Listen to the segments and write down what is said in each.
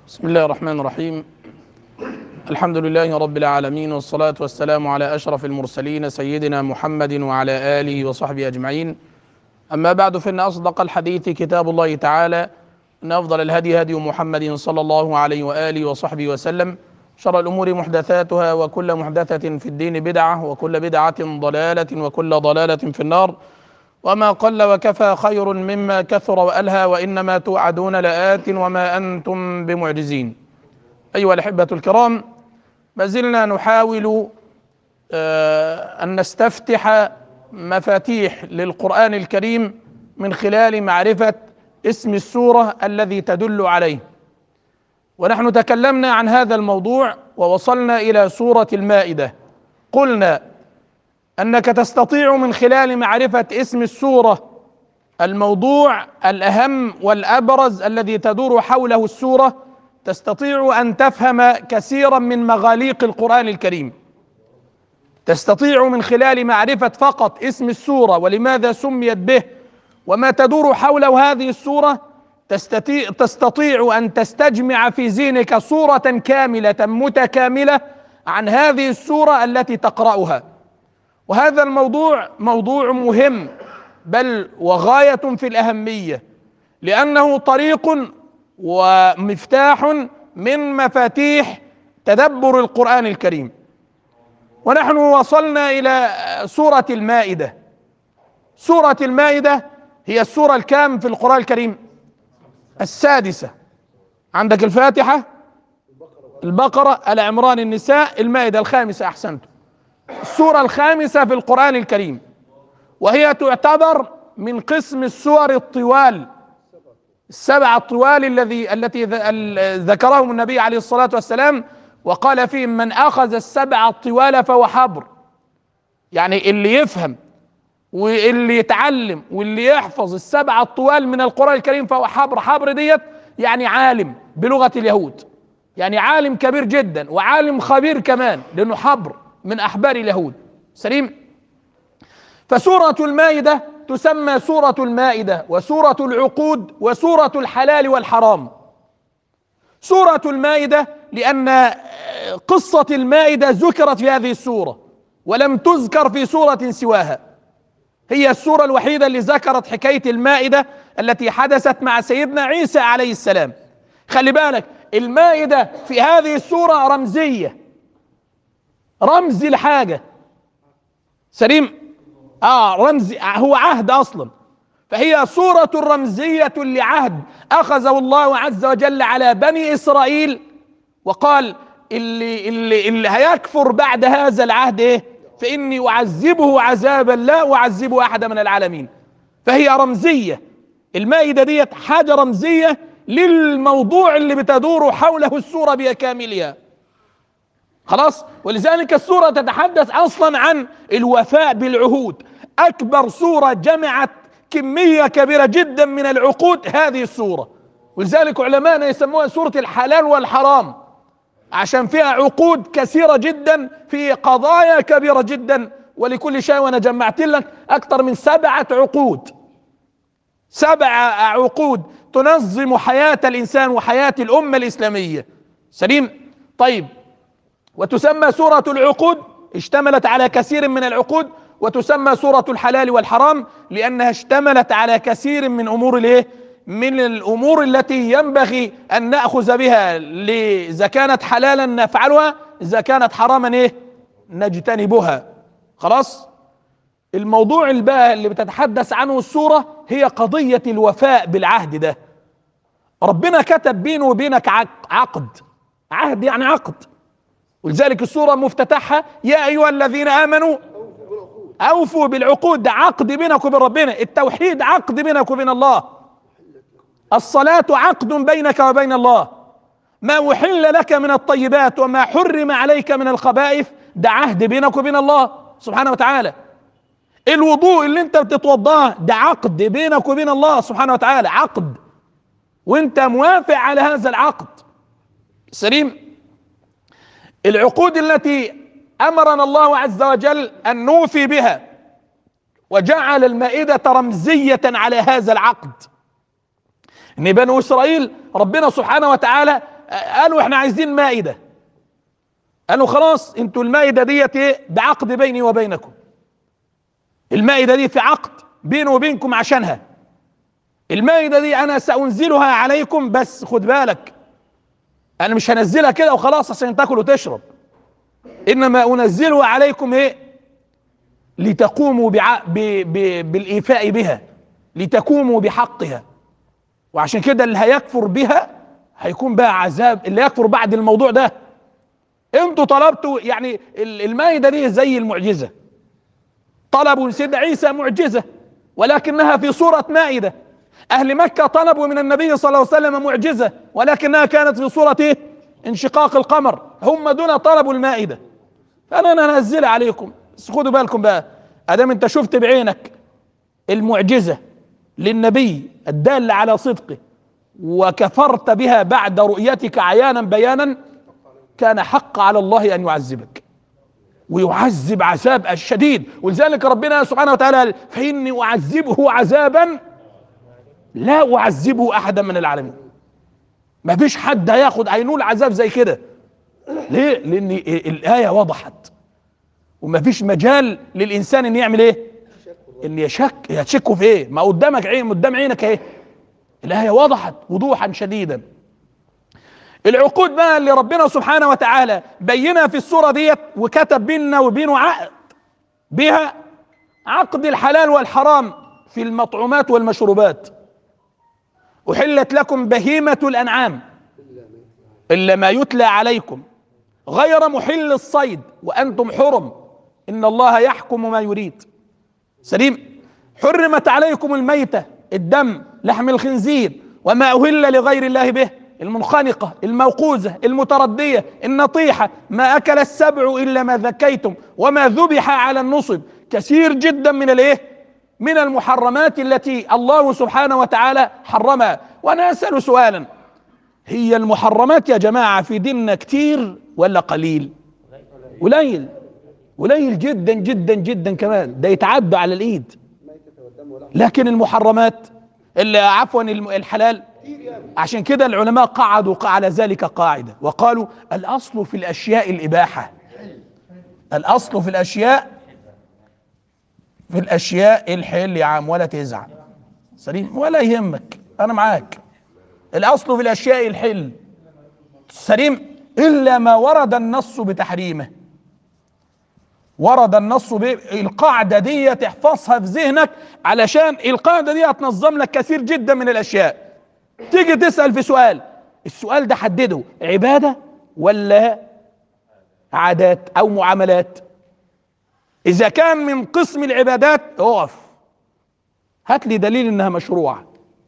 بسم الله الرحمن الرحيم الحمد لله رب العالمين والصلاة والسلام على أشرف المرسلين سيدنا محمد وعلى آله وصحبه أجمعين أما بعد فإن أصدق الحديث كتاب الله تعالى إن أفضل الهدي هدي محمد صلى الله عليه وآله وصحبه وسلم شر الأمور محدثاتها وكل محدثة في الدين بدعة وكل بدعة ضلالة وكل ضلالة في النار وما قل وكفى خير مما كثر والهى وانما توعدون لآت وما انتم بمعجزين. ايها الاحبه الكرام ما زلنا نحاول آه ان نستفتح مفاتيح للقران الكريم من خلال معرفه اسم السوره الذي تدل عليه. ونحن تكلمنا عن هذا الموضوع ووصلنا الى سوره المائده. قلنا انك تستطيع من خلال معرفه اسم السوره الموضوع الاهم والابرز الذي تدور حوله السوره تستطيع ان تفهم كثيرا من مغاليق القران الكريم تستطيع من خلال معرفه فقط اسم السوره ولماذا سميت به وما تدور حوله هذه السوره تستطيع, تستطيع ان تستجمع في ذهنك صوره كامله متكامله عن هذه السوره التي تقراها وهذا الموضوع موضوع مهم بل وغايه في الاهميه لانه طريق ومفتاح من مفاتيح تدبر القران الكريم ونحن وصلنا الى سوره المائده سوره المائده هي السوره الكام في القران الكريم السادسه عندك الفاتحه البقره العمران النساء المائده الخامسه احسنتم السورة الخامسة في القرآن الكريم وهي تعتبر من قسم السور الطوال السبع الطوال الذي التي ذكرهم النبي عليه الصلاة والسلام وقال فيهم من أخذ السبع الطوال فهو حبر يعني اللي يفهم واللي يتعلم واللي يحفظ السبع الطوال من القرآن الكريم فهو حبر حبر ديت يعني عالم بلغة اليهود يعني عالم كبير جدا وعالم خبير كمان لأنه حبر من احبار اليهود سليم فسوره المائده تسمى سوره المائده وسوره العقود وسوره الحلال والحرام سوره المائده لان قصه المائده ذكرت في هذه السوره ولم تذكر في سوره سواها هي السوره الوحيده اللي ذكرت حكايه المائده التي حدثت مع سيدنا عيسى عليه السلام خلي بالك المائده في هذه السوره رمزيه رمز الحاجة سليم اه رمز هو عهد اصلا فهي صورة رمزية لعهد اخذه الله عز وجل على بني اسرائيل وقال اللي اللي اللي هيكفر بعد هذا العهد ايه فاني اعذبه عذابا لا اعذبه احدا من العالمين فهي رمزية المائدة ديت حاجة رمزية للموضوع اللي بتدور حوله السورة بكاملها خلاص ولذلك السورة تتحدث أصلا عن الوفاء بالعهود أكبر سورة جمعت كمية كبيرة جدا من العقود هذه السورة ولذلك علماءنا يسموها سورة الحلال والحرام عشان فيها عقود كثيرة جدا في قضايا كبيرة جدا ولكل شيء وأنا جمعت لك أكثر من سبعة عقود سبع عقود تنظم حياة الإنسان وحياة الأمة الإسلامية سليم طيب وتسمى سورة العقود اشتملت على كثير من العقود وتسمى سورة الحلال والحرام لأنها اشتملت على كثير من أمور الايه؟ من الأمور التي ينبغي أن نأخذ بها إذا كانت حلالا نفعلها إذا كانت حراما إيه؟ نجتنبها خلاص؟ الموضوع الباء اللي بتتحدث عنه السورة هي قضية الوفاء بالعهد ده ربنا كتب بينه وبينك عقد عهد يعني عقد ولذلك السورة مفتتحها يا أيها الذين آمنوا أوفوا بالعقود ده عقد بينك وبين ربنا التوحيد عقد بينك وبين الله الصلاة عقد بينك وبين الله ما أحل لك من الطيبات وما حرم عليك من الخبائث ده عهد بينك وبين الله سبحانه وتعالى الوضوء اللي انت بتتوضاه ده عقد بينك وبين الله سبحانه وتعالى عقد وانت موافق على هذا العقد سليم العقود التي امرنا الله عز وجل ان نوفي بها وجعل المائده رمزيه على هذا العقد ان بنو اسرائيل ربنا سبحانه وتعالى قالوا احنا عايزين مائده قالوا خلاص انتوا المائده ديت ايه بعقد بيني وبينكم المائده دي في عقد بيني وبينكم عشانها المائده دي انا سانزلها عليكم بس خد بالك انا مش هنزلها كده وخلاص عشان تاكل وتشرب انما انزلها عليكم ايه لتقوموا بع... ب... ب... بالايفاء بها لتقوموا بحقها وعشان كده اللي هيكفر بها هيكون بقى عذاب اللي يكفر بعد الموضوع ده انتوا طلبتوا يعني ال- المائده دي زي المعجزه طلبوا سيدنا عيسى معجزه ولكنها في صوره مائده اهل مكه طلبوا من النبي صلى الله عليه وسلم معجزه ولكنها كانت في صوره ايه انشقاق القمر هم دول طلبوا المائده فانا انا انزلها عليكم بس خدوا بالكم بقى ادام انت شفت بعينك المعجزه للنبي الداله على صدقه وكفرت بها بعد رؤيتك عيانا بيانا كان حق على الله ان يعذبك ويعذب عذاب الشديد ولذلك ربنا سبحانه وتعالى قال فاني اعذبه عذابا لا اعذبه احدا من العالمين ما فيش حد هياخد هينول عذاب زي كده ليه لان الايه وضحت وما فيش مجال للانسان ان يعمل ايه ان يشك يشكوا في ايه ما قدامك عين قدام عينك ايه الايه وضحت وضوحا شديدا العقود بقى اللي ربنا سبحانه وتعالى بينها في السوره ديت وكتب بيننا وبينه عقد بها عقد الحلال والحرام في المطعومات والمشروبات احلت لكم بهيمه الانعام الا ما يتلى عليكم غير محل الصيد وانتم حرم ان الله يحكم ما يريد سليم حرمت عليكم الميتة الدم لحم الخنزير وما أهل لغير الله به المنخنقة الموقوذة المتردية النطيحة ما أكل السبع إلا ما ذكيتم وما ذبح على النصب كثير جدا من الإيه من المحرمات التي الله سبحانه وتعالى حرمها وأنا أسأل سؤالا هي المحرمات يا جماعة في ديننا كتير ولا قليل قليل قليل جدا جدا جدا كمان ده يتعدى على الايد لكن المحرمات اللي عفوا الم- الحلال عشان كده العلماء قعدوا على ذلك قاعده وقالوا الاصل في الاشياء الاباحه الاصل في الاشياء في الاشياء الحل يا عم ولا تزعل سليم ولا يهمك انا معاك الاصل في الاشياء الحل سليم الا ما ورد النص بتحريمه ورد النص بالقاعدة دي تحفظها في ذهنك علشان القاعدة دي هتنظم لك كثير جدا من الأشياء تيجي تسأل في سؤال السؤال ده حدده عبادة ولا عادات أو معاملات إذا كان من قسم العبادات اقف هات لي دليل إنها مشروعة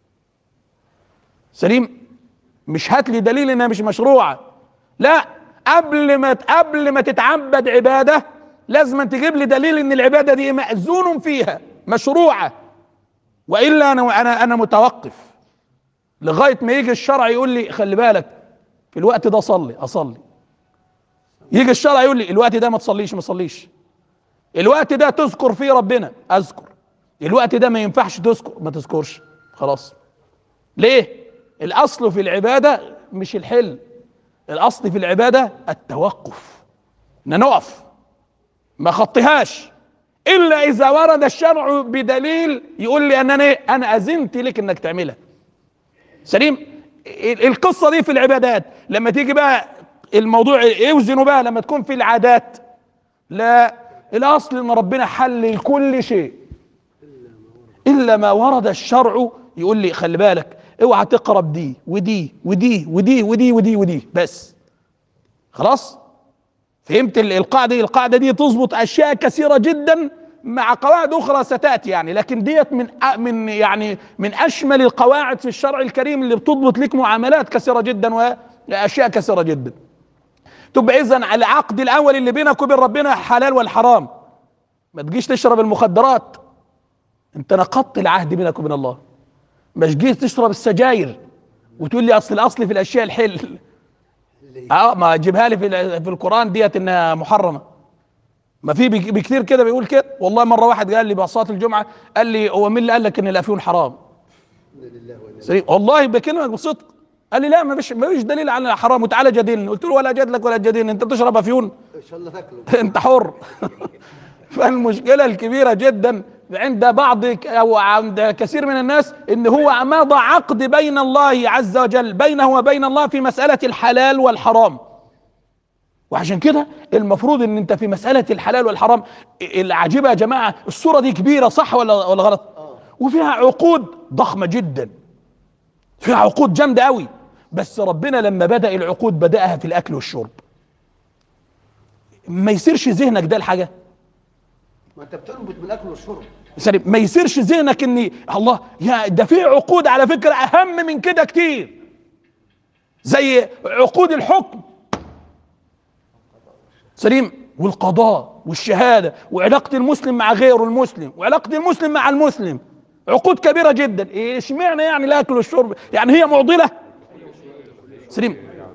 سليم مش هات لي دليل إنها مش مشروعة لا قبل ما قبل ما تتعبد عباده لازم تجيب لي دليل ان العباده دي ماذون فيها مشروعه والا انا انا انا متوقف لغايه ما يجي الشرع يقول لي خلي بالك في الوقت ده صلي اصلي يجي الشرع يقول لي الوقت ده ما تصليش ما تصليش الوقت ده تذكر فيه ربنا اذكر الوقت ده ما ينفعش تذكر ما تذكرش خلاص ليه الاصل في العباده مش الحل الاصل في العباده التوقف ان نقف ما خطيهاش الا اذا ورد الشرع بدليل يقول لي ان انا إيه؟ انا اذنت لك انك تعملها سليم ال- القصه دي في العبادات لما تيجي بقى الموضوع يوزنوا بقى لما تكون في العادات لا الاصل ان ربنا حلل كل شيء الا ما ورد الشرع يقول لي خلي بالك اوعى تقرب دي ودي ودي ودي ودي ودي ودي بس خلاص فهمت ال- القاعده دي القاعده دي تظبط اشياء كثيره جدا مع قواعد اخرى ستاتي يعني لكن ديت من أ- من يعني من اشمل القواعد في الشرع الكريم اللي بتضبط لك معاملات كثيره جدا واشياء كثيره جدا تبقى اذا على العقد الاول اللي بينك وبين ربنا حلال والحرام ما تجيش تشرب المخدرات انت نقضت العهد بينك وبين الله ما تجيش تشرب السجاير وتقول لي اصل الاصل في الاشياء الحل اه ما جيبها لي في ال- في القران ديت انها محرمه ما في بك- بكتير كده بيقول كده والله مره واحد قال لي بصلاه الجمعه قال لي هو مين اللي قال لك ان الافيون حرام سليم والله بكلمك بصدق قال لي لا ما فيش ما فيش دليل على حرام وتعالى جادلني قلت له ولا جادلك ولا جادلني انت بتشرب افيون ان شاء الله تاكله انت حر فالمشكله الكبيره جدا عند بعض ك- او عند كثير من الناس ان هو مضى عقد بين الله عز وجل بينه وبين الله في مساله الحلال والحرام وعشان كده المفروض ان انت في مساله الحلال والحرام العجيبه يا جماعه الصوره دي كبيره صح ولا ولا غلط وفيها عقود ضخمه جدا فيها عقود جامده قوي بس ربنا لما بدا العقود بداها في الاكل والشرب ما يصيرش ذهنك ده الحاجه ما انت بتنبت من الاكل والشرب سليم ما يصيرش ذهنك ان الله يا ده في عقود على فكره اهم من كده كتير زي عقود الحكم سليم والقضاء والشهاده وعلاقه المسلم مع غيره المسلم وعلاقه المسلم مع المسلم عقود كبيره جدا إيه اشمعنى يعني الاكل والشرب يعني هي معضله سليم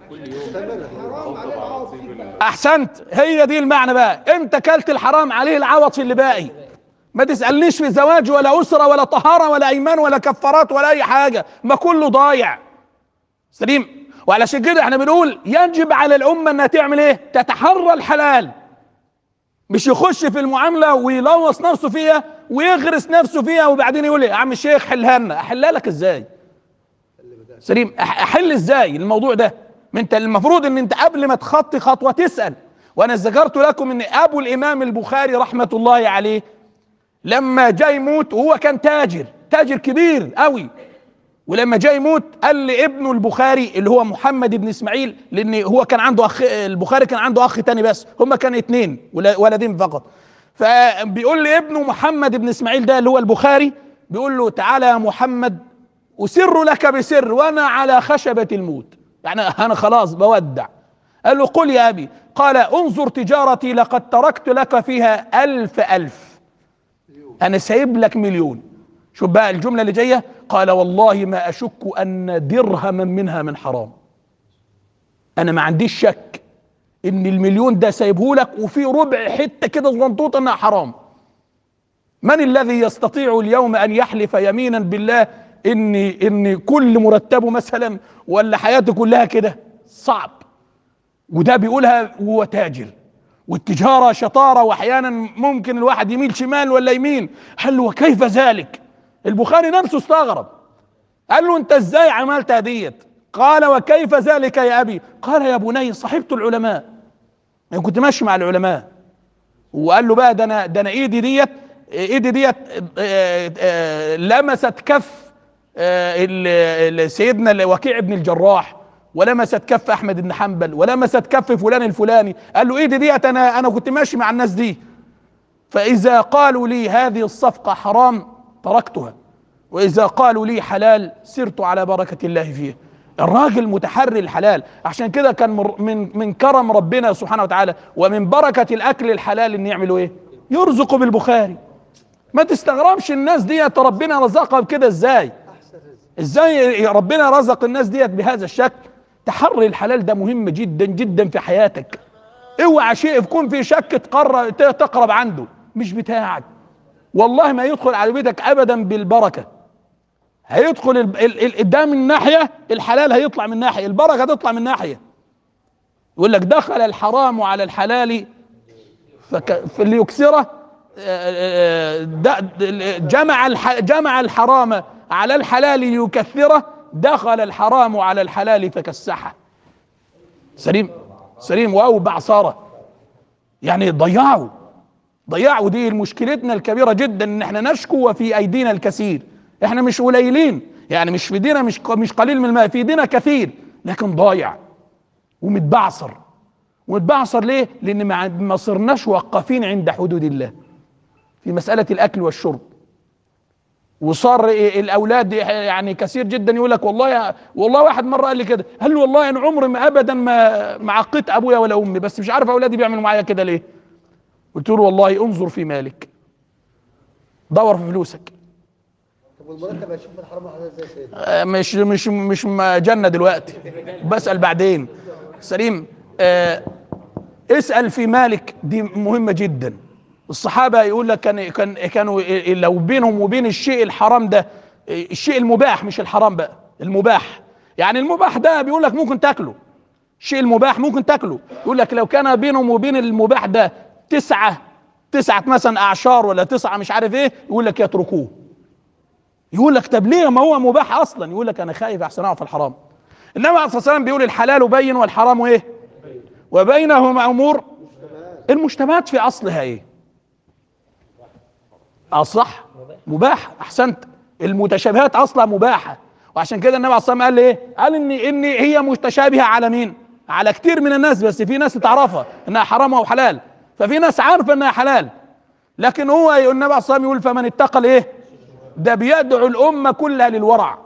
احسنت هي دي المعنى بقى انت كلت الحرام عليه العوض في اللي باقي ما تسالنيش في زواج ولا اسره ولا طهاره ولا ايمان ولا كفارات ولا اي حاجه ما كله ضايع سليم وعلشان كده احنا بنقول يجب على الامه انها تعمل ايه تتحرى الحلال مش يخش في المعامله ويلوث نفسه فيها ويغرس نفسه فيها وبعدين يقول لي يا عم الشيخ حلها لنا احلها لك ازاي سليم أح- احل ازاي الموضوع ده ما انت المفروض ان انت قبل ما تخطي خطوه تسال وانا ذكرت لكم ان ابو الامام البخاري رحمه الله عليه لما جاي يموت وهو كان تاجر تاجر كبير قوي ولما جاي يموت قال لابنه البخاري اللي هو محمد بن اسماعيل لان هو كان عنده اخ البخاري كان عنده اخ تاني بس هما كان اتنين ولا- ولدين فقط فبيقول لابنه محمد بن اسماعيل ده اللي هو البخاري بيقول له تعالى يا محمد اسر لك بسر وانا على خشبة الموت يعني انا خلاص بودع قال له قل يا ابي قال انظر تجارتي لقد تركت لك فيها الف الف انا سايب لك مليون شوف بقى الجمله اللي جايه قال والله ما اشك ان درهما منها من حرام انا ما عنديش شك ان المليون ده سايبه لك وفي ربع حته كده صغنطوطه انها حرام من الذي يستطيع اليوم ان يحلف يمينا بالله ان ان كل مرتبه مثلا ولا حياته كلها كده صعب وده بيقولها وهو تاجر والتجارة شطارة وأحيانا ممكن الواحد يميل شمال ولا يمين قال له وكيف ذلك البخاري نفسه استغرب قال له أنت إزاي عملت ديت قال وكيف ذلك يا أبي قال يا بني صحبت العلماء يعني كنت ماشي مع العلماء وقال له بقى ده انا ده انا ايدي ديت ايدي ديت آه، آه، لمست كف آه، ال- ال- سيدنا وكيع بن الجراح ولمست كف احمد بن حنبل ولمست كف فلان الفلاني قال له ايدي ديت انا انا كنت ماشي مع الناس دي فاذا قالوا لي هذه الصفقه حرام تركتها واذا قالوا لي حلال سرت على بركه الله فيها الراجل متحري الحلال عشان كده كان مر- من من كرم ربنا سبحانه وتعالى ومن بركه الاكل الحلال ان يعملوا ايه يرزقوا بالبخاري ما تستغربش الناس ديت ربنا رزقها بكده ازاي ازاي ربنا رزق الناس ديت بهذا الشكل تحري الحلال ده مهم جدا جدا في حياتك اوعى شيء يكون في شك تقرب تقرب عنده مش بتاعك والله ما يدخل على بيتك ابدا بالبركه هيدخل ال- ال- ال- ده من ناحيه الحلال هيطلع من ناحيه البركه تطلع من ناحيه يقول لك دخل الحرام على الحلال فك فليكسره آه، آه، ده- جمع الح- جمع الحرام على الحلال ليكثره دخل الحرام على الحلال فكسحه سليم سليم واوبع صاره يعني ضيعوا ضيعوا دي مشكلتنا الكبيره جدا ان احنا نشكو وفي ايدينا الكثير احنا مش قليلين يعني مش في ايدينا مش مش قليل من الماء في ايدينا كثير لكن ضايع ومتبعصر ومتبعصر ليه؟ لان ما ما صرناش وقافين عند حدود الله في مساله الاكل والشرب وصار إيه الاولاد يعني كثير جدا يقول لك والله يا والله واحد مره قال لي كده قال لي والله انا عمري ما ابدا ما ما عقيت ابويا ولا امي بس مش عارف اولادي بيعملوا معايا كده ليه قلت له والله انظر في مالك دور في فلوسك طب والمرتب هيشوف الحرام على ازاي يا سيدي آه، مش مش مش م- جنة دلوقتي بسأل بعدين سليم آه، اسأل في مالك دي مهمة جدا الصحابة يقول لك كان كان كانوا لو بينهم وبين الشيء الحرام ده الشيء المباح مش الحرام بقى المباح يعني المباح ده بيقول لك ممكن تاكله الشيء المباح ممكن تاكله يقول لك لو كان بينهم وبين المباح ده تسعة تسعة مثلا أعشار ولا تسعة مش عارف إيه يقول لك يتركوه يقول لك طب ليه ما هو مباح أصلا يقول لك أنا خايف أحسن أقع في الحرام النبي عليه الصلاة والسلام بيقول الحلال بين والحرام إيه وبينهما أمور المشتبهات في أصلها إيه أصح مباح أحسنت المتشابهات أصلا مباحة وعشان كده النبي عليه الصلاة والسلام قال إيه قال إن إن هي متشابهة على مين على كتير من الناس بس في ناس تعرفها انها حرام او حلال ففي ناس عارفه انها حلال لكن هو النبي عليه الصلاه والسلام يقول فمن اتقى الايه ده بيدعو الامه كلها للورع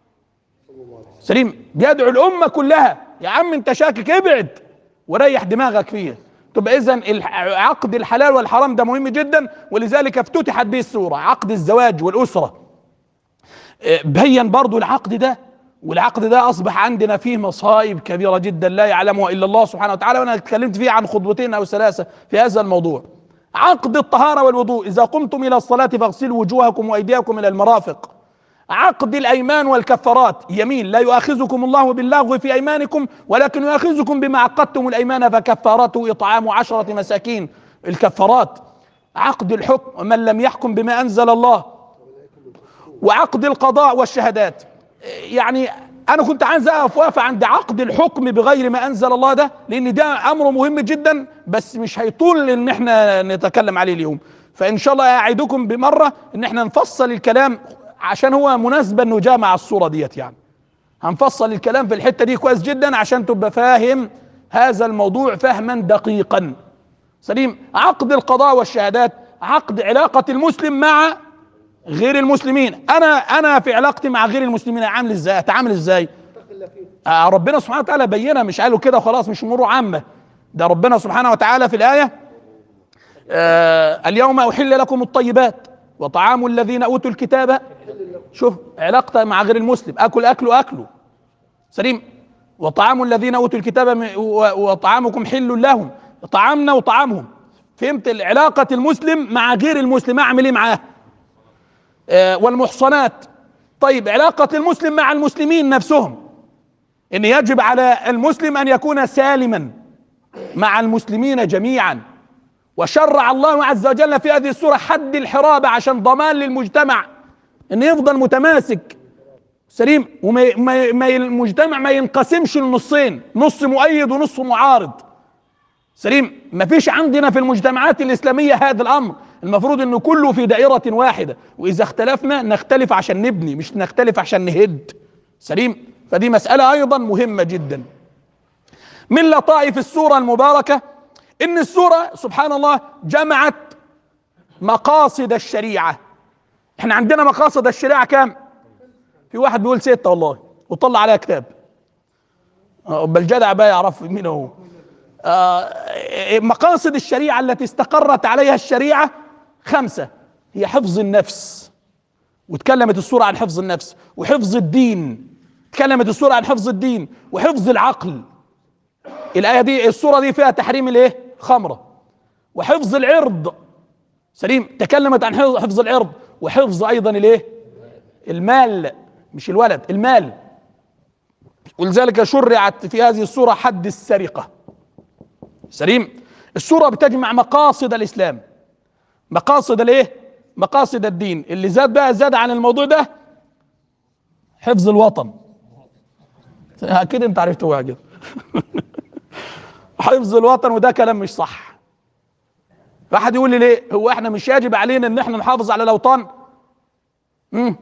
سليم بيدعو الامه كلها يا عم انت شاكك ابعد وريح دماغك فيه تبقى اذا عقد الحلال والحرام ده مهم جدا ولذلك افتتحت به السوره عقد الزواج والاسره بين برضو العقد ده والعقد ده اصبح عندنا فيه مصائب كبيره جدا لا يعلمها الا الله سبحانه وتعالى وانا اتكلمت فيه عن خطبتين او ثلاثه في هذا الموضوع عقد الطهاره والوضوء اذا قمتم الى الصلاه فاغسلوا وجوهكم وايديكم الى المرافق عقد الايمان والكفارات يمين لا يؤاخذكم الله باللغو في ايمانكم ولكن يؤاخذكم بما عقدتم الايمان فكفارته اطعام عشره مساكين الكفارات عقد الحكم من لم يحكم بما انزل الله وعقد القضاء والشهادات يعني انا كنت عايز اقف واقفه عند عقد الحكم بغير ما انزل الله ده لان ده امر مهم جدا بس مش هيطول ان احنا نتكلم عليه اليوم فان شاء الله اعدكم بمره ان احنا نفصل الكلام عشان هو مناسبه انه جاء مع الصوره ديت يعني هنفصل الكلام في الحته دي كويس جدا عشان تبقى فاهم هذا الموضوع فهما دقيقا سليم عقد القضاء والشهادات عقد علاقه المسلم مع غير المسلمين انا انا في علاقتي مع غير المسلمين عامل ازاي اتعامل ازاي آه ربنا سبحانه وتعالى بينها مش قالوا كده وخلاص مش امور عامه ده ربنا سبحانه وتعالى في الايه آه اليوم احل لكم الطيبات وطعام الذين اوتوا الكتاب شوف علاقته مع غير المسلم اكل اكله اكله سليم وطعام الذين اوتوا الكتاب وطعامكم حل لهم طعامنا وطعامهم فهمت علاقه المسلم مع غير المسلم اعمل ايه معاه آه والمحصنات طيب علاقة المسلم مع المسلمين نفسهم ان يجب على المسلم ان يكون سالما مع المسلمين جميعا وشرع الله عز وجل في هذه السورة حد الحرابة عشان ضمان للمجتمع ان يفضل متماسك سليم وما ما ما المجتمع ما ينقسمش لنصين نص مؤيد ونص معارض سليم ما فيش عندنا في المجتمعات الإسلامية هذا الأمر المفروض انه كله في دائرة واحدة واذا اختلفنا نختلف عشان نبني مش نختلف عشان نهد سليم فدي مسألة ايضا مهمة جدا من لطائف السورة المباركة ان السورة سبحان الله جمعت مقاصد الشريعة احنا عندنا مقاصد الشريعة كام في واحد بيقول ستة والله وطلع عليها كتاب بل جدع بقى يعرف مين هو آه مقاصد الشريعة التي استقرت عليها الشريعة خمسة هي حفظ النفس وتكلمت السورة عن حفظ النفس وحفظ الدين تكلمت السورة عن حفظ الدين وحفظ العقل الآية دي السورة دي فيها تحريم الايه خمرة وحفظ العرض سليم تكلمت عن حفظ العرض وحفظ أيضا الايه المال مش الولد المال ولذلك شرعت في هذه السورة حد السرقة سليم السورة بتجمع مقاصد الإسلام مقاصد الايه مقاصد الدين اللي زاد بقى زاد عن الموضوع ده حفظ الوطن اكيد انت عرفتوها كده حفظ الوطن وده كلام مش صح واحد يقول لي ليه هو احنا مش يجب علينا ان احنا نحافظ على الاوطان امم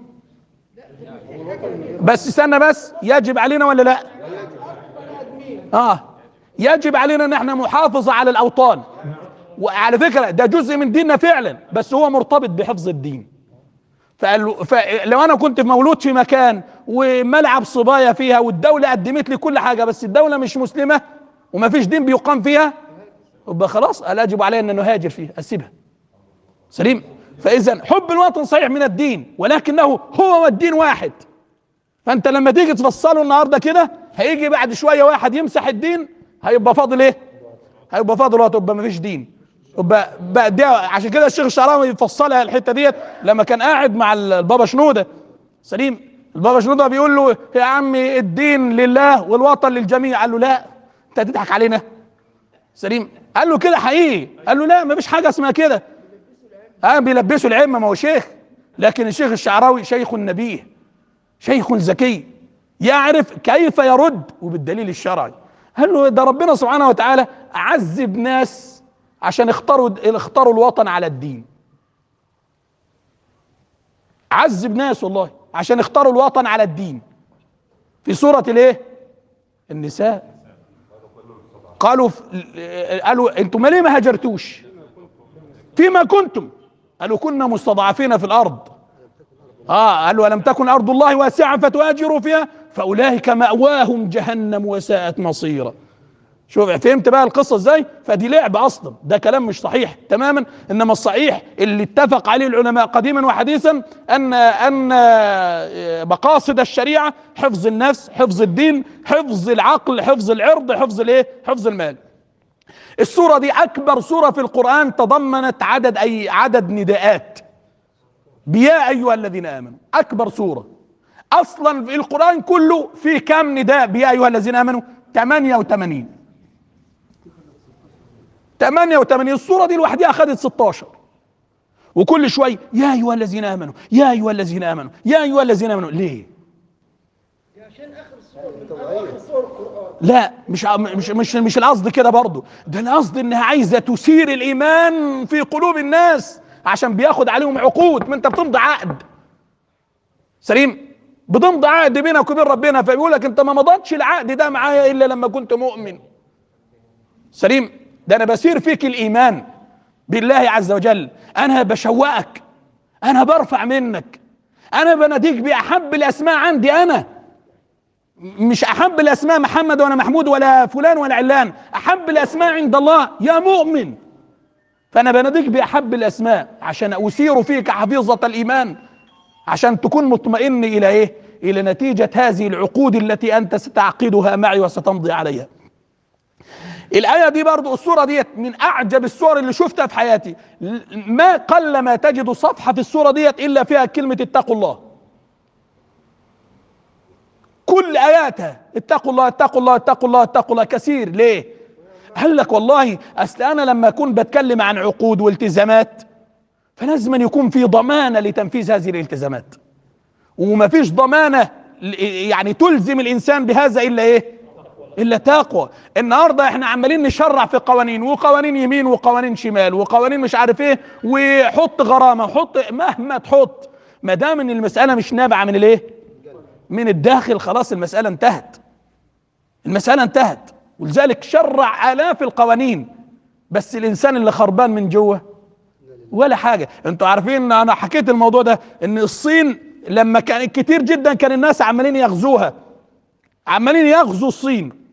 بس استنى بس يجب علينا ولا لا اه يجب علينا ان احنا محافظة على الاوطان وعلى فكرة ده جزء من ديننا فعلا بس هو مرتبط بحفظ الدين فلو انا كنت مولود في مكان وملعب صبايا فيها والدولة قدمت لي كل حاجة بس الدولة مش مسلمة وما فيش دين بيقام فيها يبقى خلاص لا يجب علي ان نهاجر فيها اسيبها سليم فاذا حب الوطن صحيح من الدين ولكنه هو والدين واحد فانت لما تيجي تفصله النهارده كده هيجي بعد شويه واحد يمسح الدين هيبقى فاضل ايه؟ هيبقى فاضل وقت يبقى مفيش دين يبقى بقى ده عشان كده الشيخ الشعراوي يفصلها الحته ديت لما كان قاعد مع البابا شنوده سليم البابا شنودة بيقول له يا عمي الدين لله والوطن للجميع قال له لا انت هتضحك علينا سليم قال له كده حقيقي قال له لا مفيش حاجه اسمها كده اه بيلبسوا العمه ما هو شيخ لكن الشيخ الشعراوي شيخ نبيه شيخ ذكي يعرف كيف يرد وبالدليل الشرعي قال له ده ربنا سبحانه وتعالى عذب ناس عشان اختاروا اختاروا الوطن على الدين عذب ناس والله عشان اختاروا الوطن على الدين في سورة الايه النساء قالوا قالوا انتم ليه ما هاجرتوش فيما كنتم قالوا كنا مستضعفين في الارض اه قالوا الم تكن ارض الله واسعه فتهاجروا فيها فاولئك ماواهم جهنم وساءت مصيرا شوف فهمت بقى القصه ازاي فدي لعب اصلا ده كلام مش صحيح تماما انما الصحيح اللي اتفق عليه العلماء قديما وحديثا ان ان مقاصد الشريعه حفظ النفس حفظ الدين حفظ العقل حفظ العرض حفظ الايه حفظ المال السوره دي اكبر سوره في القران تضمنت عدد اي عدد نداءات بيا ايها الذين امنوا اكبر سوره اصلا في القران كله في كام نداء بيا ايها الذين امنوا 88 88 الصورة دي لوحدها أخذت 16 وكل شوية يا أيها الذين آمنوا يا أيها الذين آمنوا يا أيها الذين آمنوا ليه؟ عشان اخر الصور من اخر صور القران لا مش مش مش مش القصد كده برضه ده القصد انها عايزه تثير الايمان في قلوب الناس عشان بياخد عليهم عقود ما انت بتمضي عقد سليم بتمضي عقد بينك وبين ربنا فبيقول لك انت ما مضتش العقد ده معايا الا لما كنت مؤمن سليم ده انا بسير فيك الايمان بالله عز وجل انا بشوقك انا برفع منك انا بناديك باحب الاسماء عندي انا مش احب الاسماء محمد ولا محمود ولا فلان ولا علان احب الاسماء عند الله يا مؤمن فانا بناديك باحب الاسماء عشان اثير فيك حفيظه الايمان عشان تكون مطمئن الى ايه الى نتيجه هذه العقود التي انت ستعقدها معي وستمضي عليها الآية دي برضو السورة ديت من أعجب السور اللي شفتها في حياتي ما قل ما تجد صفحة في السورة ديت إلا فيها كلمة اتقوا الله كل آياتها اتقوا الله اتقوا الله اتقوا الله اتقوا الله كثير ليه قال لك والله أصل أنا لما أكون بتكلم عن عقود والتزامات فلازم أن يكون في ضمانة لتنفيذ هذه الالتزامات وما فيش ضمانة يعني تلزم الإنسان بهذا إلا إيه الا تقوى النهارده احنا عمالين نشرع في قوانين وقوانين يمين وقوانين شمال وقوانين مش عارف ايه وحط غرامه وحط مهما تحط ما دام ان المساله مش نابعه من الايه من الداخل خلاص المساله انتهت المساله انتهت ولذلك شرع الاف القوانين بس الانسان اللي خربان من جوه ولا حاجه انتوا عارفين انا حكيت الموضوع ده ان الصين لما كان كتير جدا كان الناس عمالين يغزوها عمالين يغزوا الصين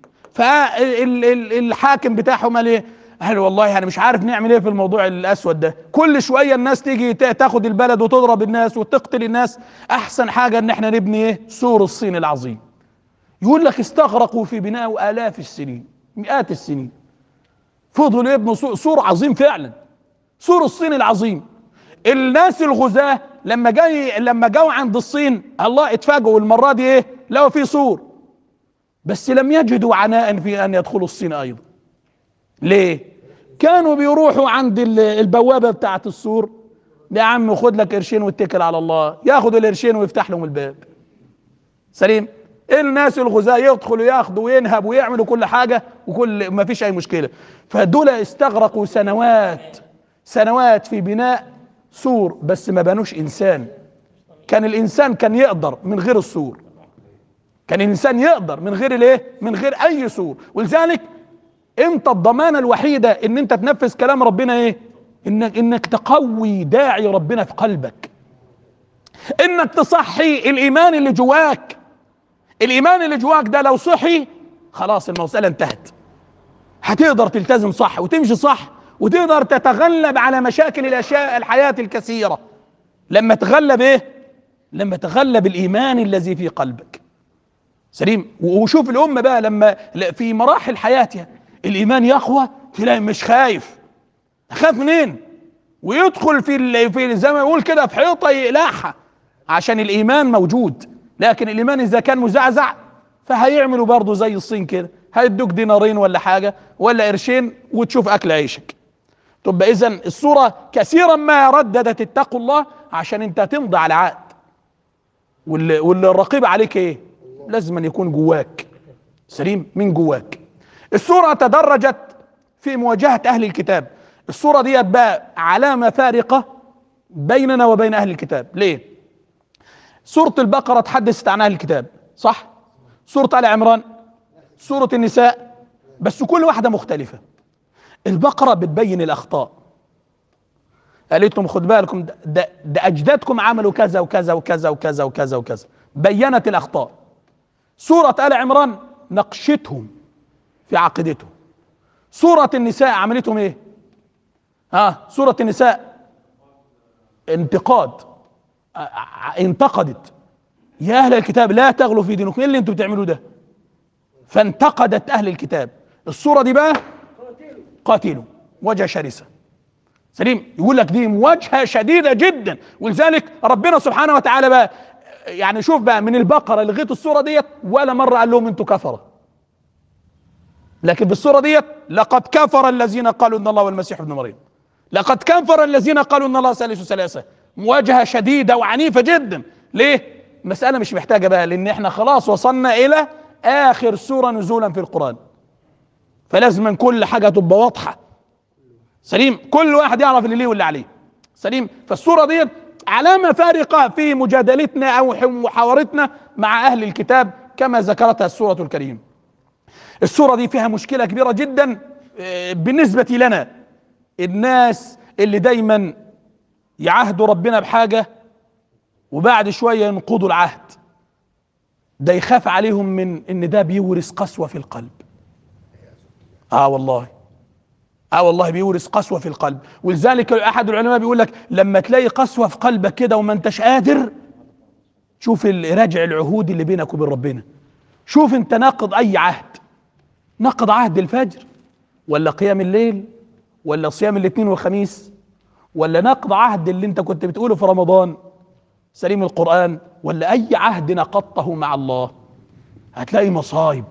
فالحاكم بتاعهم قال ايه؟ قال والله انا مش عارف نعمل ايه في الموضوع الاسود ده كل شويه الناس تيجي تاخد البلد وتضرب الناس وتقتل الناس احسن حاجه ان احنا نبني ايه سور الصين العظيم يقول لك استغرقوا في بناء الاف السنين مئات السنين فضلوا يبنوا سور عظيم فعلا سور الصين العظيم الناس الغزاة لما جاي لما جاوا عند الصين الله اتفاجئوا المره دي ايه لقوا في سور بس لم يجدوا عناء في ان يدخلوا الصين ايضا ليه كانوا بيروحوا عند البوابه بتاعه السور يا عم خد لك قرشين واتكل على الله ياخد القرشين ويفتح لهم الباب سليم الناس الغزاة يدخلوا ياخدوا وينهبوا ويعملوا كل حاجة وكل ما فيش أي مشكلة فدول استغرقوا سنوات سنوات في بناء سور بس ما بنوش إنسان كان الإنسان كان يقدر من غير السور كان الانسان يقدر من غير الايه من غير اي سور ولذلك انت الضمانه الوحيده ان انت تنفذ كلام ربنا ايه انك انك تقوي داعي ربنا في قلبك انك تصحي الايمان اللي جواك الايمان اللي جواك ده لو صحي خلاص المساله انتهت هتقدر تلتزم صح وتمشي صح وتقدر تتغلب على مشاكل الاشياء الحياه الكثيره لما تغلب ايه لما تغلب الايمان الذي في قلبك سليم وشوف الأمة بقى لما في مراحل حياتها الإيمان يقوى تلاقي مش خايف خاف منين ويدخل في في زي ما يقول كده في حيطة يقلعها عشان الإيمان موجود لكن الايمان اذا كان مزعزع فهيعملوا برضه زي الصين كده هيدوك دينارين ولا حاجه ولا قرشين وتشوف اكل عيشك تبقى اذا الصوره كثيرا ما رددت اتقوا الله عشان انت تمضي على عقد واللي, واللي الرقيب عليك ايه لازم أن يكون جواك سليم من جواك الصوره تدرجت في مواجهه اهل الكتاب الصوره ديت بقى علامه فارقه بيننا وبين اهل الكتاب ليه سوره البقره تحدثت عن اهل الكتاب صح سوره ال عمران سوره النساء بس كل واحده مختلفه البقره بتبين الاخطاء قالت لهم خد بالكم ده, ده, ده اجدادكم عملوا كذا وكذا وكذا وكذا وكذا وكذا بينت الاخطاء سوره ال عمران نقشتهم في عقيدتهم سوره النساء عملتهم ايه ها سوره النساء انتقاد ا- ع- انتقدت يا اهل الكتاب لا تغلوا في دينكم ايه اللي انتم بتعملوه ده فانتقدت اهل الكتاب الصوره دي بقى قاتلوا وجه شرسه سليم يقول لك دي مواجهه شديده جدا ولذلك ربنا سبحانه وتعالى بقى يعني شوف بقى من البقره لغايه الصوره ديت ولا مره قال لهم انتوا كفره لكن في الصوره ديت لقد كفر الذين قالوا ان الله والمسيح ابن مريم لقد كفر الذين قالوا ان الله ثالث ثلاثه مواجهه شديده وعنيفه جدا ليه المساله مش محتاجه بقى لان احنا خلاص وصلنا الى اخر سوره نزولا في القران فلازم كل حاجه تبقى واضحه سليم كل واحد يعرف اللي ليه واللي عليه سليم فالصوره دي علامه فارقه في مجادلتنا او محاورتنا مع اهل الكتاب كما ذكرتها السوره الكريمه السوره دي فيها مشكله كبيره جدا آه، بالنسبه لنا الناس اللي دايما يعهدوا ربنا بحاجه وبعد شويه ينقضوا العهد ده يخاف عليهم من ان ده بيورث قسوه في القلب اه والله اه والله بيورث قسوه في القلب ولذلك احد العلماء بيقول لك لما تلاقي قسوه في قلبك كده وما انتش قادر شوف ال- راجع العهود اللي بينك وبين ربنا شوف انت ناقض اي عهد ناقض عهد الفجر ولا قيام الليل ولا صيام الاثنين والخميس ولا نقض عهد اللي انت كنت بتقوله في رمضان سليم القرآن ولا أي عهد نقضته مع الله هتلاقي مصايب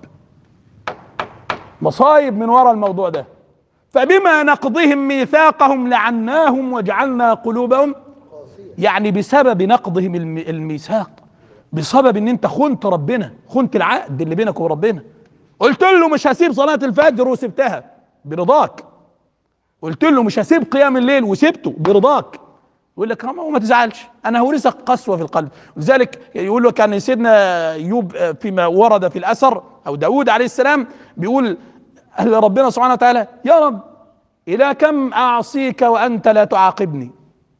مصايب من وراء الموضوع ده فبما نقضهم ميثاقهم لعناهم وجعلنا قلوبهم يعني بسبب نقضهم الم- الميثاق بسبب ان انت خنت ربنا خنت العقد اللي بينك وربنا قلت له مش هسيب صلاة الفجر وسبتها برضاك قلت له مش هسيب قيام الليل وسبته برضاك يقول لك ما ما تزعلش انا هورثك قسوه في القلب لذلك يقول له كان سيدنا ايوب فيما ورد في الاثر او داود عليه السلام بيقول أهل ربنا سبحانه وتعالى يا رب الى كم اعصيك وانت لا تعاقبني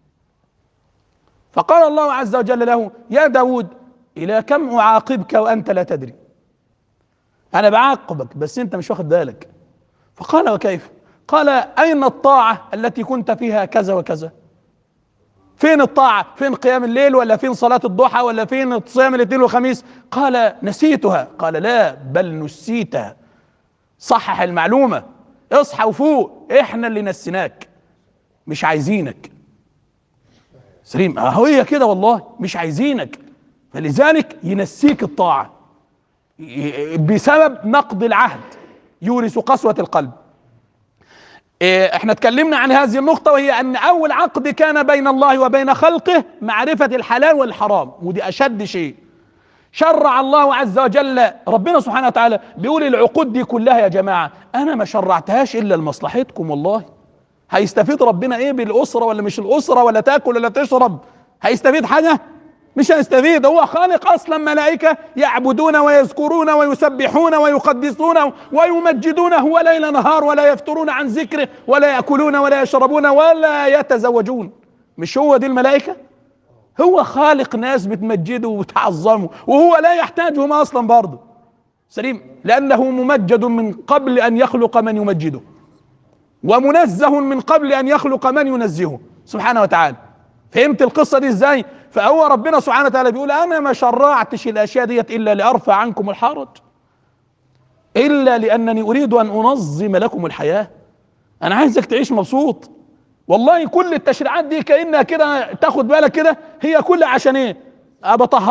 فقال الله عز وجل له يا داود الى كم اعاقبك وانت لا تدري انا بعاقبك بس انت مش واخد بالك فقال وكيف قال اين الطاعه التي كنت فيها كذا وكذا فين الطاعة فين قيام الليل ولا فين صلاة الضحى ولا فين صيام الاثنين والخميس قال نسيتها قال لا بل نسيتها صحح المعلومة اصحى وفوق احنا اللي نسيناك مش عايزينك سليم اهو هي كده والله مش عايزينك فلذلك ينسيك الطاعة ي- بسبب نقض العهد يورث قسوة القلب إيه، احنا اتكلمنا عن هذه النقطة وهي ان اول عقد كان بين الله وبين خلقه معرفة الحلال والحرام ودي اشد شيء شرع الله عز وجل ربنا سبحانه وتعالى بيقول العقود دي كلها يا جماعة انا ما شرعتهاش الا لمصلحتكم والله هيستفيد ربنا ايه بالاسرة ولا مش الاسرة ولا تاكل ولا تشرب هيستفيد حاجة مش هيستفيد هو خالق اصلا ملائكة يعبدون ويذكرون ويسبحون ويقدسون ويمجدونه ليل نهار ولا يفترون عن ذكره ولا ياكلون ولا يشربون ولا يتزوجون مش هو دي الملائكة هو خالق ناس بتمجده وتعظمه وهو لا يحتاجهم اصلا برضه سليم لانه ممجد من قبل ان يخلق من يمجده ومنزه من قبل ان يخلق من ينزهه سبحانه وتعالى فهمت القصه دي ازاي فهو ربنا سبحانه وتعالى بيقول انا ما شرعتش الاشياء ديت الا لارفع عنكم الحرج الا لانني اريد ان انظم لكم الحياه انا عايزك تعيش مبسوط والله كل التشريعات دي كانها كده تاخد بالك كده هي كلها عشان ايه ابى اطهرك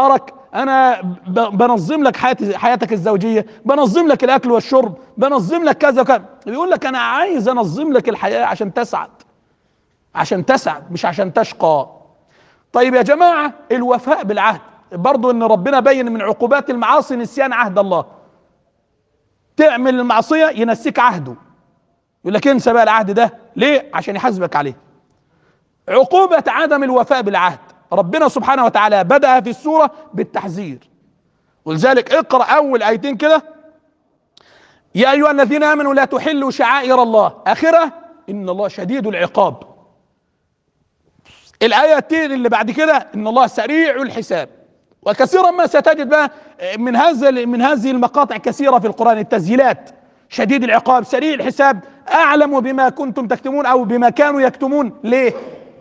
انا ب- بنظم لك حياتي حياتك الزوجيه بنظم لك الاكل والشرب بنظم لك كذا وكذا بيقول لك انا عايز انظم لك الحياه عشان تسعد عشان تسعد مش عشان تشقى طيب يا جماعه الوفاء بالعهد برضو ان ربنا بين من عقوبات المعاصي نسيان عهد الله تعمل المعصيه ينسيك عهده يقول لك انسى بقى العهد ده ليه عشان يحاسبك عليه عقوبة عدم الوفاء بالعهد ربنا سبحانه وتعالى بدأ في السورة بالتحذير ولذلك اقرأ أول آيتين كده يا أيها الذين آمنوا لا تحلوا شعائر الله آخرة إن الله شديد العقاب الآيتين اللي بعد كده إن الله سريع الحساب وكثيرا ما ستجد بقى من هذا من هذه المقاطع كثيرة في القرآن التسجيلات شديد العقاب سريع الحساب أعلم بما كنتم تكتمون أو بما كانوا يكتمون ليه؟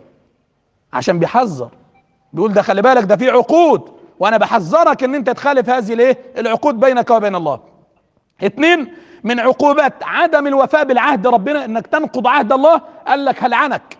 عشان بيحذر بيقول ده خلي بالك ده في عقود وانا بحذرك ان انت تخالف هذه الايه العقود بينك وبين الله اتنين من عقوبات عدم الوفاء بالعهد ربنا انك تنقض عهد الله قال لك هلعنك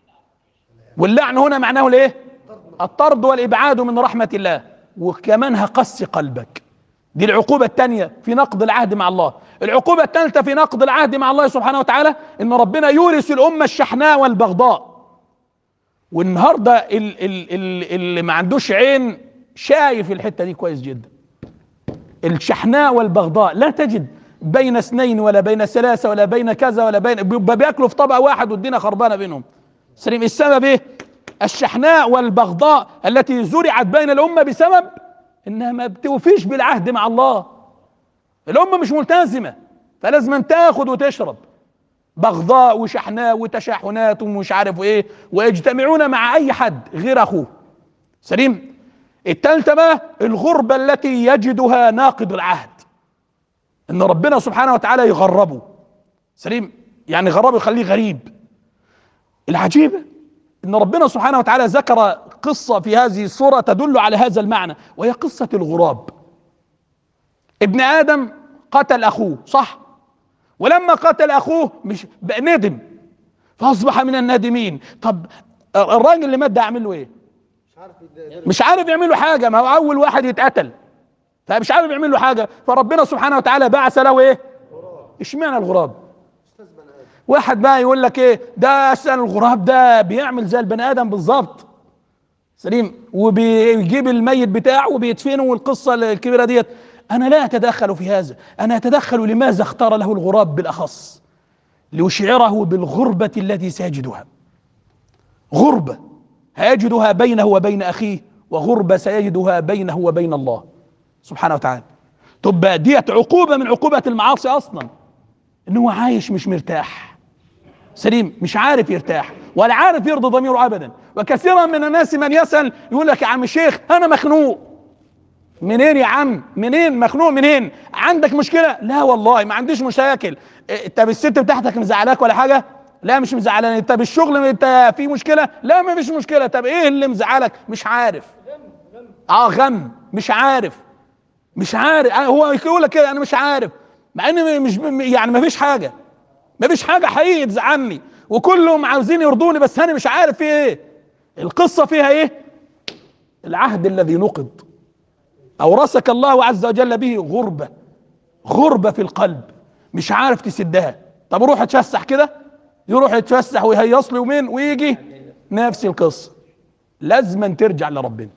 واللعن هنا معناه الايه الطرد والابعاد من رحمه الله وكمان هقسي قلبك دي العقوبة الثانية في نقض العهد مع الله العقوبة الثالثة في نقض العهد مع الله سبحانه وتعالى ان ربنا يورث الأمة الشحناء والبغضاء والنهارده ال- ال- ال- اللي ما عندوش عين شايف الحته دي كويس جدا الشحناء والبغضاء لا تجد بين اثنين ولا بين ثلاثه ولا بين كذا ولا بين بيبقى بياكلوا في طبق واحد والدنيا خربانه بينهم سليم السبب ايه الشحناء والبغضاء التي زرعت بين الامه بسبب انها ما بتوفيش بالعهد مع الله الامه مش ملتزمه فلازم أن تاخد وتشرب بغضاء وشحناء وتشاحنات ومش عارف ايه ويجتمعون مع اي حد غير اخوه سليم التالتة بقى الغربة التي يجدها ناقض العهد ان ربنا سبحانه وتعالى يغربه سليم يعني غربه يخليه غريب العجيبة ان ربنا سبحانه وتعالى ذكر قصة في هذه السورة تدل على هذا المعنى وهي قصة الغراب ابن ادم قتل اخوه صح ولما قتل اخوه مش بقى ندم فاصبح من النادمين طب الراجل اللي مات ده اعمل له ايه مش عارف يد- مش عارف يعمل له حاجه ما هو اول واحد يتقتل فمش عارف يعمل له حاجه فربنا سبحانه وتعالى بعث له ايه اشمعنى الغراب استاذ بني ادم واحد بقى يقول لك ايه ده اصلا الغراب ده بيعمل زي البني ادم بالظبط سليم وبيجيب الميت بتاعه وبيدفنه والقصه الكبيره ديت انا لا اتدخل في هذا انا اتدخل لماذا اختار له الغراب بالاخص ليشعره بالغربه التي سيجدها غربه هيجدها بينه وبين اخيه وغربه سيجدها بينه وبين الله سبحانه وتعالى تبقى ديت عقوبه من عقوبات المعاصي اصلا ان هو عايش مش مرتاح سليم مش عارف يرتاح ولا عارف يرضي ضميره ابدا وكثيرا من الناس من يسال يقول لك يا عم شيخ انا مخنوق منين يا عم منين مخنوق منين عندك مشكله لا والله ما عنديش مشاكل إيه، طب الست بتاعتك مزعلاك ولا حاجه لا مش مزعلاني طب الشغل انت في مشكله لا ما فيش مشكله طب ايه اللي مزعلك مش عارف اه غم مش عارف مش عارف آه، هو يقول لك كده انا مش عارف مع ان مش يعني ما فيش حاجه ما فيش حاجه حقيقي تزعلني وكلهم عاوزين يرضوني بس انا مش عارف في ايه القصه فيها ايه العهد الذي نقض اورثك الله عز وجل به غربه غربه في القلب مش عارف تسدها طب روح اتفسح كده يروح يتفسح ويهيص له يومين ويجي نفس القصه لازما ترجع لربنا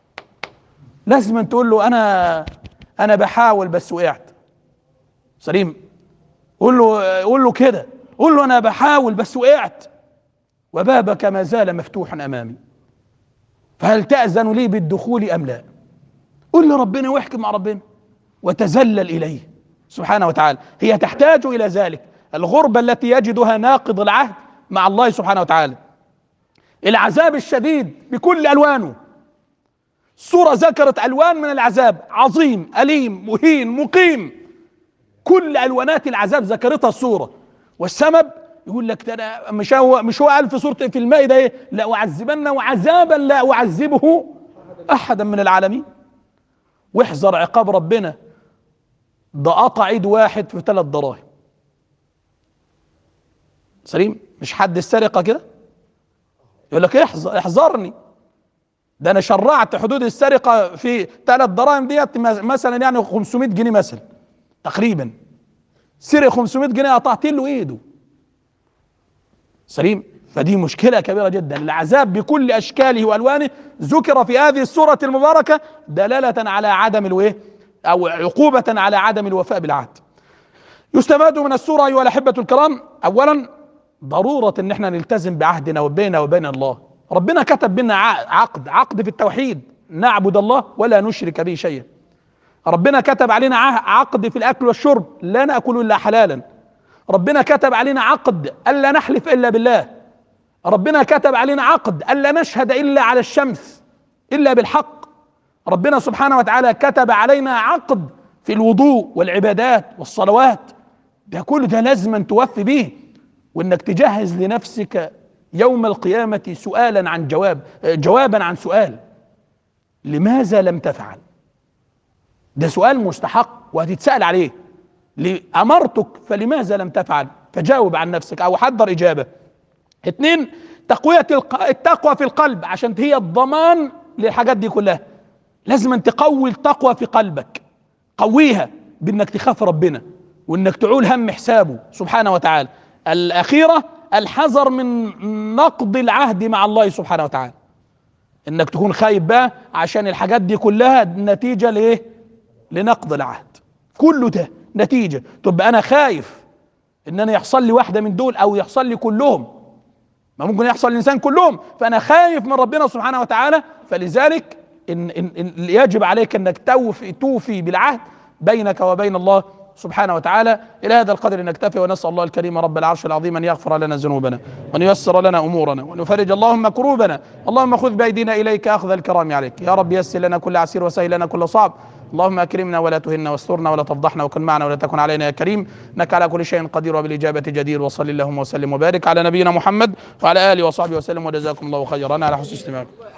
لازما تقول له انا انا بحاول بس وقعت سليم قول له قول له كده قول له انا بحاول بس وقعت وبابك ما زال مفتوحا امامي فهل تأذن لي بالدخول ام لا قل لربنا واحكي مع ربنا وتذلل اليه سبحانه وتعالى هي تحتاج الى ذلك الغربه التي يجدها ناقض العهد مع الله سبحانه وتعالى العذاب الشديد بكل الوانه السوره ذكرت الوان من العذاب عظيم اليم مهين مقيم كل الوانات العذاب ذكرتها السوره والسبب يقول لك ده أنا مش هو مش هو قال في سوره في المائده ايه لا اعذبنه عذابا لا اعذبه احدا من العالمين واحذر عقاب ربنا ده قطع ايد واحد في ثلاث دراهم سليم مش حد السرقه كده يقول لك احذر احذرني ده انا شرعت حدود السرقه في ثلاث دراهم ديت مثلا يعني 500 جنيه مثلا تقريبا سرق 500 جنيه قطعت له ايده سليم فدي مشكله كبيره جدا العذاب بكل اشكاله والوانه ذكر في هذه السوره المباركه دلاله على عدم الايه او عقوبه على عدم الوفاء بالعهد يستفاد من السوره ايها الاحبه الكرام اولا ضروره ان احنا نلتزم بعهدنا وبيننا وبين الله ربنا كتب بنا ع- عقد عقد في التوحيد نعبد الله ولا نشرك به شيئا ربنا كتب علينا ع- عقد في الاكل والشرب لا ناكل الا حلالا ربنا كتب علينا عقد الا نحلف الا بالله ربنا كتب علينا عقد الا نشهد الا على الشمس الا بالحق ربنا سبحانه وتعالى كتب علينا عقد في الوضوء والعبادات والصلوات ده كل ده لازم أن توفي به وانك تجهز لنفسك يوم القيامة سؤالا عن جواب جوابا عن سؤال لماذا لم تفعل ده سؤال مستحق وهتتسأل عليه ليه؟ أمرتك فلماذا لم تفعل فجاوب عن نفسك أو حضر إجابة اتنين تقوية الق- التقوى في القلب عشان هي الضمان للحاجات دي كلها لازم أن تقوي التقوى في قلبك قويها بانك تخاف ربنا وانك تعول هم حسابه سبحانه وتعالى الاخيره الحذر من نقض العهد مع الله سبحانه وتعالى انك تكون خايف بقى عشان الحاجات دي كلها نتيجه لايه لنقض العهد كله ده نتيجه تبقى انا خايف ان انا يحصل لي واحده من دول او يحصل لي كلهم ما ممكن يحصل للانسان كلهم فانا خايف من ربنا سبحانه وتعالى فلذلك إن إن إن يجب عليك انك توفي توفي بالعهد بينك وبين الله سبحانه وتعالى الى هذا القدر نكتفي ونسال الله الكريم رب العرش العظيم ان يغفر لنا ذنوبنا وان ييسر لنا امورنا وان يفرج اللهم كروبنا اللهم خذ بايدينا اليك اخذ الكرام عليك يا رب يسر لنا كل عسير وسهل لنا كل صعب اللهم اكرمنا ولا تهنا واسترنا ولا تفضحنا وكن معنا ولا تكن علينا يا كريم انك على كل شيء قدير وبالاجابه جدير وصل اللهم وسلم وبارك على نبينا محمد وعلى اله وصحبه وسلم وجزاكم الله خيرا على حسن استماعكم